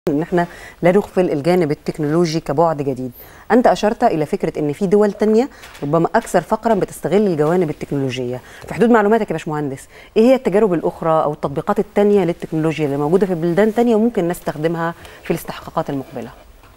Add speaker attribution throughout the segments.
Speaker 1: ان احنا لا نغفل الجانب التكنولوجي كبعد جديد انت اشرت الى فكره ان في دول تانية ربما اكثر فقرا بتستغل الجوانب التكنولوجيه في حدود معلوماتك يا باشمهندس ايه هي التجارب الاخرى او التطبيقات التانية للتكنولوجيا اللي موجوده في بلدان تانية وممكن نستخدمها في الاستحقاقات المقبله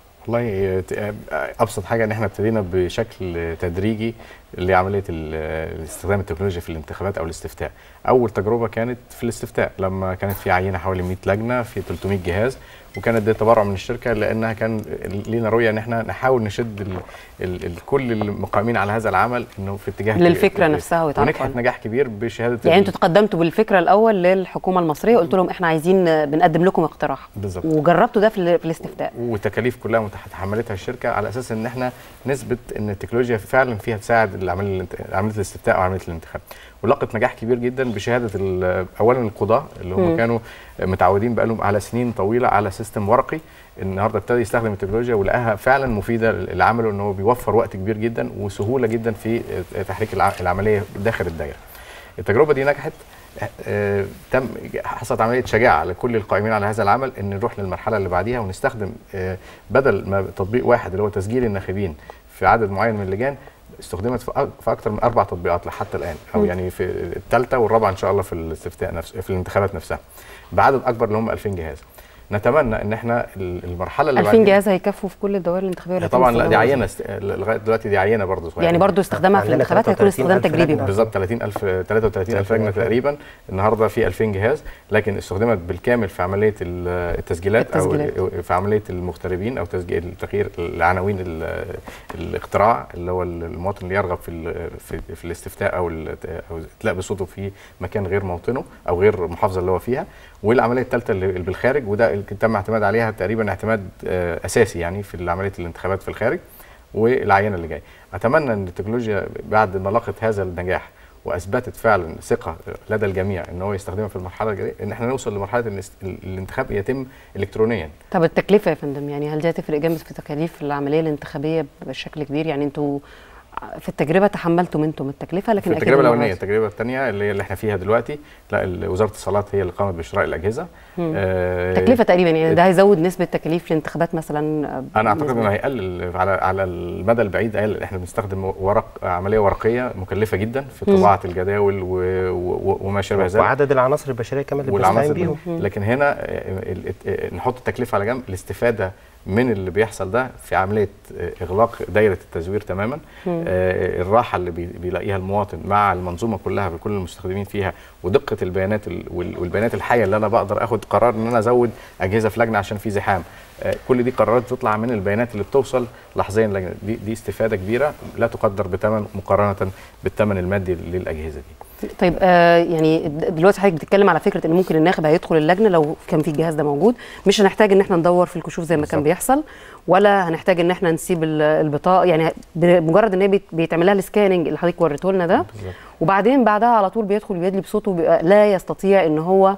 Speaker 2: والله ابسط حاجه ان احنا ابتدينا بشكل تدريجي لعمليه استخدام التكنولوجيا في الانتخابات او الاستفتاء اول تجربه كانت في الاستفتاء لما كانت في عينه حوالي 100 لجنه في 300 جهاز وكانت ده تبرع من الشركه لانها كان لينا رؤيه ان احنا نحاول نشد ال ال ال كل المقامين على هذا العمل انه في اتجاه
Speaker 1: للفكره نفسها
Speaker 2: ونجحت نجاح كبير بشهاده
Speaker 1: يعني انتوا تقدمتوا بالفكره الاول للحكومه المصريه وقلت لهم احنا عايزين بنقدم لكم اقتراح
Speaker 2: بالظبط
Speaker 1: وجربتوا ده في, في الاستفتاء
Speaker 2: والتكاليف كلها تحملتها الشركه على اساس ان احنا نثبت ان التكنولوجيا فعلا فيها تساعد عمليه الاستفتاء او عمليه الانتخاب ولقت نجاح كبير جدا بشهاده اولا القضاه اللي هم كانوا متعودين بقالهم على سنين طويله على سيستم ورقي النهارده ابتدى يستخدم التكنولوجيا ولقاها فعلا مفيده لعمله ان هو بيوفر وقت كبير جدا وسهوله جدا في تحريك العمليه داخل الدايره. التجربه دي نجحت آه تم حصلت عمليه شجاعه لكل القائمين على هذا العمل ان نروح للمرحله اللي بعديها ونستخدم آه بدل ما تطبيق واحد اللي هو تسجيل الناخبين في عدد معين من اللجان استخدمت في اكثر من اربع تطبيقات لحتى الان او يعني في الثالثه والرابعه ان شاء الله في الاستفتاء نفس في الانتخابات نفسها بعدد اكبر اللي هم 2000 جهاز نتمنى ان احنا المرحله اللي
Speaker 1: 2000 جهاز هيكفوا في كل الدوائر الانتخابيه
Speaker 2: طبعا لا دي عينه است... لغايه دلوقتي دي عينه برضه
Speaker 1: يعني برضه استخدامها في الانتخابات هيكون استخدام تجريبي
Speaker 2: بالظبط 30000 33000 لجنه تقريبا النهارده في 2000 جهاز لكن استخدمت بالكامل في عمليه التسجيلات,
Speaker 1: التسجيلات.
Speaker 2: او في عمليه المغتربين او تسجيل تغيير العناوين الاختراع اللي هو المواطن اللي يرغب في في, في الاستفتاء او او اتلاء بصوته في مكان غير موطنه او غير المحافظه اللي هو فيها والعمليه الثالثه اللي بالخارج وده تم اعتماد عليها تقريبا اعتماد اساسي يعني في عمليه الانتخابات في الخارج والعينه اللي جايه اتمنى ان التكنولوجيا بعد ما لقت هذا النجاح واثبتت فعلا ثقه لدى الجميع ان هو يستخدمها في المرحله الجايه ان احنا نوصل لمرحله ان الانتخاب يتم الكترونيا
Speaker 1: طب التكلفه يا فندم يعني هل دي هتفرق جامد في تكاليف العمليه الانتخابيه بشكل كبير يعني انتوا في التجربه تحملتم انتم التكلفه لكن
Speaker 2: في التجربه الاولانيه التجربه الثانيه اللي هي اللي احنا فيها دلوقتي لا وزاره الاتصالات هي اللي قامت بشراء الاجهزه
Speaker 1: آه تكلفه تقريبا يعني ده هيزود نسبه تكاليف الانتخابات مثلا
Speaker 2: انا اعتقد انه هيقلل على على المدى البعيد قال احنا بنستخدم ورق عمليه ورقيه مكلفه جدا في طباعه الجداول و... و... وما شابه ذلك
Speaker 3: وعدد العناصر البشريه كمان اللي بنستعين بيهم
Speaker 2: لكن هنا نحط التكلفه على جنب الاستفاده من اللي بيحصل ده في عمليه اغلاق دايره التزوير تماما آه الراحه اللي بيلاقيها المواطن مع المنظومه كلها بكل المستخدمين فيها ودقه البيانات والبيانات الحيه اللي انا بقدر اخد قرار ان انا ازود اجهزه في لجنه عشان في زحام آه كل دي قرارات بتطلع من البيانات اللي بتوصل لحظيا لجنه دي, دي استفاده كبيره لا تقدر بثمن مقارنه بالثمن المادي للاجهزه دي
Speaker 1: طيب آه يعني دلوقتي حضرتك بتتكلم على فكره ان ممكن الناخب هيدخل اللجنه لو كان في الجهاز ده موجود مش هنحتاج ان احنا ندور في الكشوف زي ما بالزبط. كان بيحصل ولا هنحتاج ان احنا نسيب البطاقه يعني بمجرد ان هي بيتعمل لها السكاننج اللي حضرتك وريته لنا ده بالزبط. وبعدين بعدها على طول بيدخل بيدلي بصوته لا يستطيع ان هو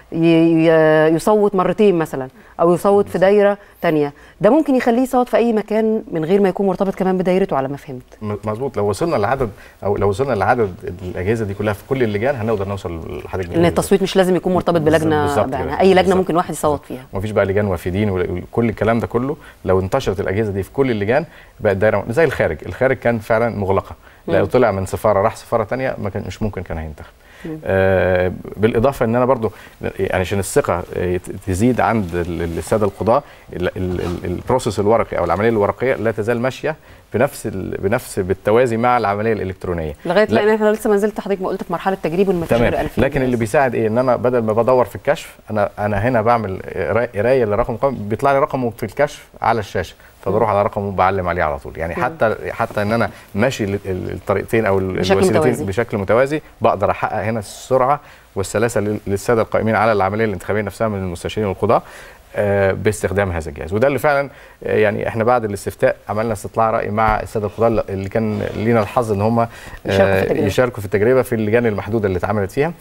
Speaker 1: يصوت مرتين مثلا او يصوت في دايره تانية ده ممكن يخليه يصوت في اي مكان من غير ما يكون مرتبط كمان بدايرته على ما فهمت
Speaker 2: مظبوط لو وصلنا لعدد او لو وصلنا لعدد الاجهزه دي كلها في كل اللجان هنقدر نوصل لحد
Speaker 1: ان التصويت مش لازم يكون مرتبط بلجنه يعني اي لجنه بالزبط. ممكن واحد يصوت فيها
Speaker 2: ومفيش بقى لجان وافدين وكل الكلام ده كله لو انتشرت الاجهزه دي في كل اللجان بقت دايره زي الخارج الخارج كان فعلا مغلقه لو طلع من سفاره راح سفاره ثانيه ما كان مش ممكن كان هينتخب آه بالاضافه ان انا برضو يعني عشان الثقه تزيد عند الساده القضاه البروسيس الورقي او العمليه الورقيه لا تزال ماشيه بنفس بنفس بالتوازي مع العمليه الالكترونيه
Speaker 1: لغايه لان احنا لسه ما زلت حضرتك ما قلت في مرحله تجريب
Speaker 2: تمام لكن اللي بيساعد ايه ان انا بدل ما بدور في الكشف انا انا هنا بعمل قرايه لرقم بيطلع لي رقمه في الكشف على الشاشه فبروح على رقمه وبعلم عليه على طول يعني حتى حتى ان انا ماشي الطريقتين او الوسيلتين بشكل متوازي بقدر احقق هنا السرعه والسلاسه للساده القائمين على العمليه الانتخابيه نفسها من المستشارين والقضاه باستخدام هذا الجهاز وده اللي فعلا يعني احنا بعد الاستفتاء عملنا استطلاع راي مع الساده القضاه اللي كان لينا الحظ ان هم يشاركوا في التجربه في اللجان المحدوده اللي اتعملت فيها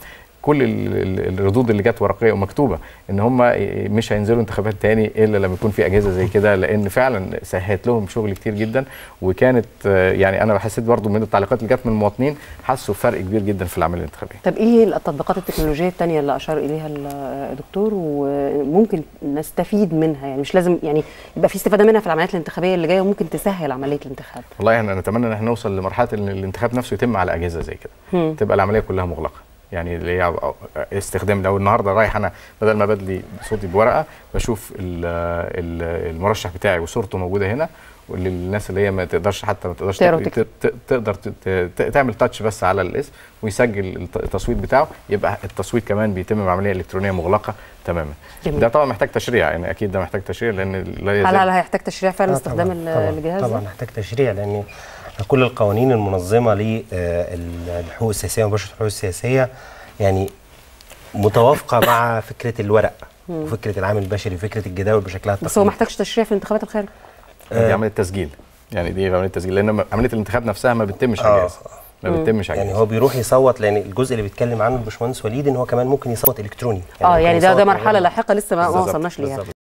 Speaker 2: كل ال- ال- الردود اللي جت ورقيه ومكتوبه ان هم مش هينزلوا انتخابات تاني الا لما يكون في اجهزه زي كده لان فعلا سهلت لهم شغل كتير جدا وكانت آه، يعني انا حسيت برضو من التعليقات اللي جت من المواطنين حسوا بفرق كبير جدا في العمليه الانتخابيه
Speaker 1: طب ايه التطبيقات التكنولوجيه الثانيه اللي اشار اليها الدكتور وممكن نستفيد منها يعني مش لازم يعني يبقى في استفاده منها في العمليات الانتخابيه اللي جايه وممكن تسهل عمليه الانتخاب
Speaker 2: والله احنا نتمنى ان احنا نوصل لمرحله ان الانتخاب نفسه يتم على اجهزه زي كده
Speaker 1: مم.
Speaker 2: تبقى العمليه كلها مغلقه يعني اللي هي استخدام لو النهارده رايح انا بدل ما بدلي صوتي بورقه بشوف ال- ال- المرشح بتاعي وصورته موجوده هنا وللناس اللي هي ما تقدرش حتى ما تقدرش
Speaker 1: تقرا
Speaker 2: تق-
Speaker 1: وتكتب.
Speaker 2: ت- تقدر ت- ت- تعمل تاتش بس على الاسم ويسجل الت- التصويت بتاعه يبقى التصويت كمان بيتم بعمليه الكترونيه مغلقه تماما
Speaker 1: جميل.
Speaker 2: ده طبعا محتاج تشريع يعني اكيد ده محتاج تشريع لان لا
Speaker 1: هل
Speaker 2: يزال
Speaker 1: هل هيحتاج تشريع فعلا
Speaker 3: آه
Speaker 1: استخدام
Speaker 3: طبعاً،
Speaker 1: ال-
Speaker 3: طبعاً
Speaker 1: الجهاز ده؟
Speaker 3: طبعا محتاج تشريع لان كل القوانين المنظمه للحقوق السياسيه ومباشره الحقوق السياسيه يعني متوافقه مع فكره الورق وفكره العامل البشري وفكره الجداول بشكلها
Speaker 1: بس هو
Speaker 3: التقليدي.
Speaker 1: محتاجش تشريع في انتخابات الخارج
Speaker 2: دي
Speaker 3: آه.
Speaker 2: عمليه تسجيل يعني دي عمليه تسجيل لان عمليه الانتخاب نفسها ما بتتمش على
Speaker 3: آه.
Speaker 2: الجهاز ما بتتمش على
Speaker 3: يعني
Speaker 2: الجهاز
Speaker 3: هو بيروح يصوت لان الجزء اللي بيتكلم عنه الباشمهندس وليد ان هو كمان ممكن يصوت الكتروني
Speaker 1: اه
Speaker 3: ممكن
Speaker 1: يعني ده
Speaker 3: يصوت
Speaker 1: ده
Speaker 3: من
Speaker 1: مرحله
Speaker 3: غير-
Speaker 1: لاحقه لسه ما ما
Speaker 2: بالظبط،
Speaker 1: وصلناش ليها
Speaker 2: بالظبط.